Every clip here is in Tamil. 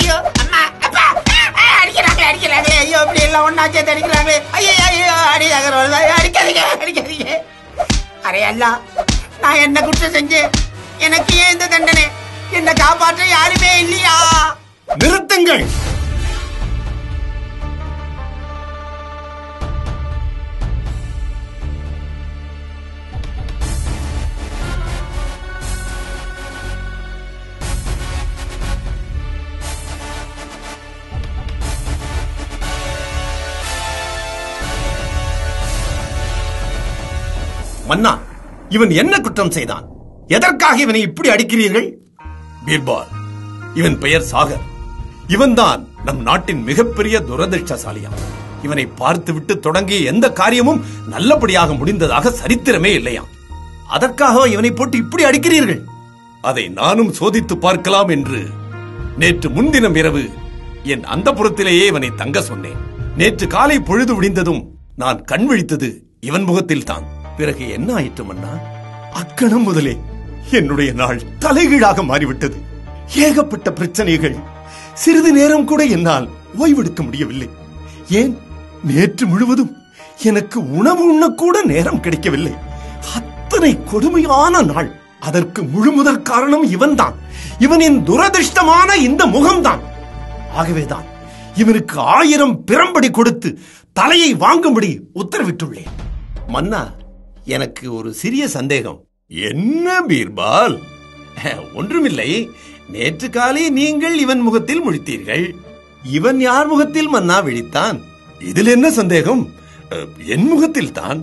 ஐயோ அம்மா அப்பா ஆ, அடிக்கிறாங்களே அடிக்கிறாங்களே ஐயோ இப்படி எல்லாம் ஒண்ணா சேர்த்து அடிக்கிறாங்களே ஐயோ ஐயோ அடி அகர்வால் அடிக்காதீங்க அடிக்காதீங்க அரே அல்லா நான் என்ன குற்றம் செஞ்சேன் எனக்கு ஏன் இந்த தண்டனை என்ன காப்பாற்ற யாருமே இல்லையா நிறுத்துங்கள் மன்னா இவன் என்ன குற்றம் செய்தான் எதற்காக இவனை இப்படி அடிக்கிறீர்கள் பீர்பால் இவன் பெயர் சாகர் இவன்தான் நம் நாட்டின் மிகப்பெரிய துரதிர்ஷ்டசாலியாம் இவனை பார்த்துவிட்டு தொடங்கிய எந்த காரியமும் நல்லபடியாக முடிந்ததாக சரித்திரமே இல்லையாம் அதற்காக இவனை போட்டு இப்படி அடிக்கிறீர்கள் அதை நானும் சோதித்து பார்க்கலாம் என்று நேற்று முன்தினம் இரவு என் அந்தப்புறத்திலேயே இவனை தங்க சொன்னேன் நேற்று காலை பொழுது விடிந்ததும் நான் கண் விழித்தது இவன் முகத்தில் தான் பிறகு என்ன ஆயிற்று மன்னா அக்கணம் முதலே என்னுடைய நாள் தலைகீழாக மாறிவிட்டது ஏகப்பட்ட பிரச்சனைகள் சிறிது நேரம் கூட என்னால் ஓய்வெடுக்க முடியவில்லை ஏன் நேற்று முழுவதும் எனக்கு உணவு உண்ணக்கூட நேரம் கிடைக்கவில்லை அத்தனை கொடுமையான நாள் அதற்கு முழுமுதற் காரணம் இவன்தான் இவனின் துரதிர்ஷ்டமான இந்த முகம்தான் ஆகவேதான் இவனுக்கு ஆயிரம் பிரம்படி கொடுத்து தலையை வாங்கும்படி உத்தரவிட்டுள்ளேன் மன்னா எனக்கு ஒரு சிறிய சந்தேகம் என்ன பீர்பால் ஒன்றுமில்லை நேற்று காலை நீங்கள் இவன் முகத்தில் முழித்தீர்கள் இவன் யார் முகத்தில் மன்னா விழித்தான் இதில் என்ன சந்தேகம் அஹ், என் முகத்தில் தான்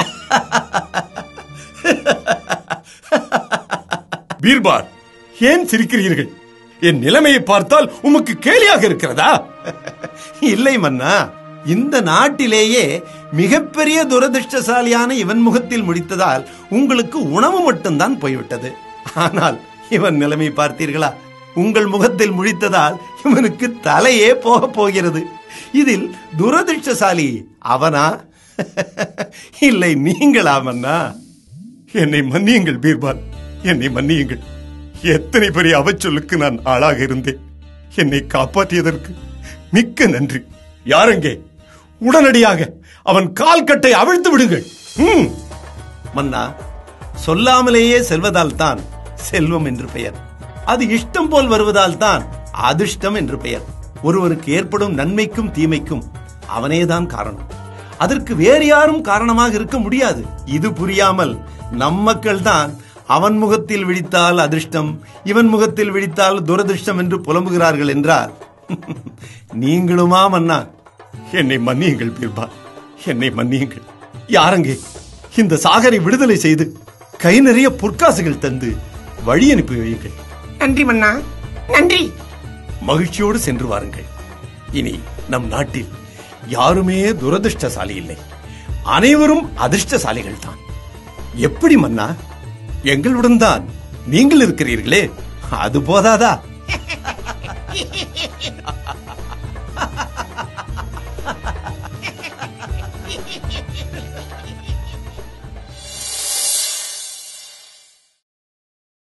பீர்பால் ஏன் சிரிக்கிறீர்கள் என் நிலைமையை பார்த்தால் உமக்கு கேலியாக இருக்கிறதா இல்லை மன்னா இந்த நாட்டிலேயே மிகப்பெரிய துரதிர்ஷ்டசாலியான இவன் முகத்தில் முடித்ததால் உங்களுக்கு உணவு மட்டும்தான் போய்விட்டது ஆனால் இவன் நிலைமை பார்த்தீர்களா உங்கள் முகத்தில் முழித்ததால் இவனுக்கு தலையே போக போகிறது இதில் துரதிர்ஷ்டசாலி அவனா இல்லை நீங்களா மன்னா என்னை மன்னியுங்கள் பீர்பால் என்னை மன்னியுங்கள் எத்தனை பெரிய அவச்சொல்லுக்கு நான் ஆளாக இருந்தேன் என்னை காப்பாற்றியதற்கு மிக்க நன்றி யாரெங்கே உடனடியாக அவன் கால் கட்டை அவிழ்த்து விடுங்கள் ம். மன்னா சொல்லாமலேயே செல்வதால் தான் செல்வம் என்று பெயர் அது இஷ்டம் போல் வருவதால் தான் அதிர்ஷ்டம் என்று பெயர் ஒருவருக்கு ஏற்படும் நன்மைக்கும் தீமைக்கும் அவனேதான் காரணம் அதற்கு வேறு யாரும் காரணமாக இருக்க முடியாது இது புரியாமல் நம் மக்கள் தான் அவன் முகத்தில் விழித்தால் அதிர்ஷ்டம் இவன் முகத்தில் விழித்தால் துரதிர்ஷ்டம் என்று புலம்புகிறார்கள் என்றால் நீங்களுமா மன்னா என்னை மன்னியுங்கள் பீர்பா என்னை மன்னியுங்கள் யாரங்கே இந்த சாகரை விடுதலை செய்து கை நிறைய பொற்காசுகள் தந்து வழி அனுப்பி வையுங்கள் நன்றி மன்னா நன்றி மகிழ்ச்சியோடு சென்று வாருங்கள் இனி நம் நாட்டில் யாருமே துரதிர்ஷ்டசாலி இல்லை அனைவரும் அதிர்ஷ்டசாலிகள் தான் எப்படி மன்னா எங்களுடன் தான் நீங்கள் இருக்கிறீர்களே அது போதாதா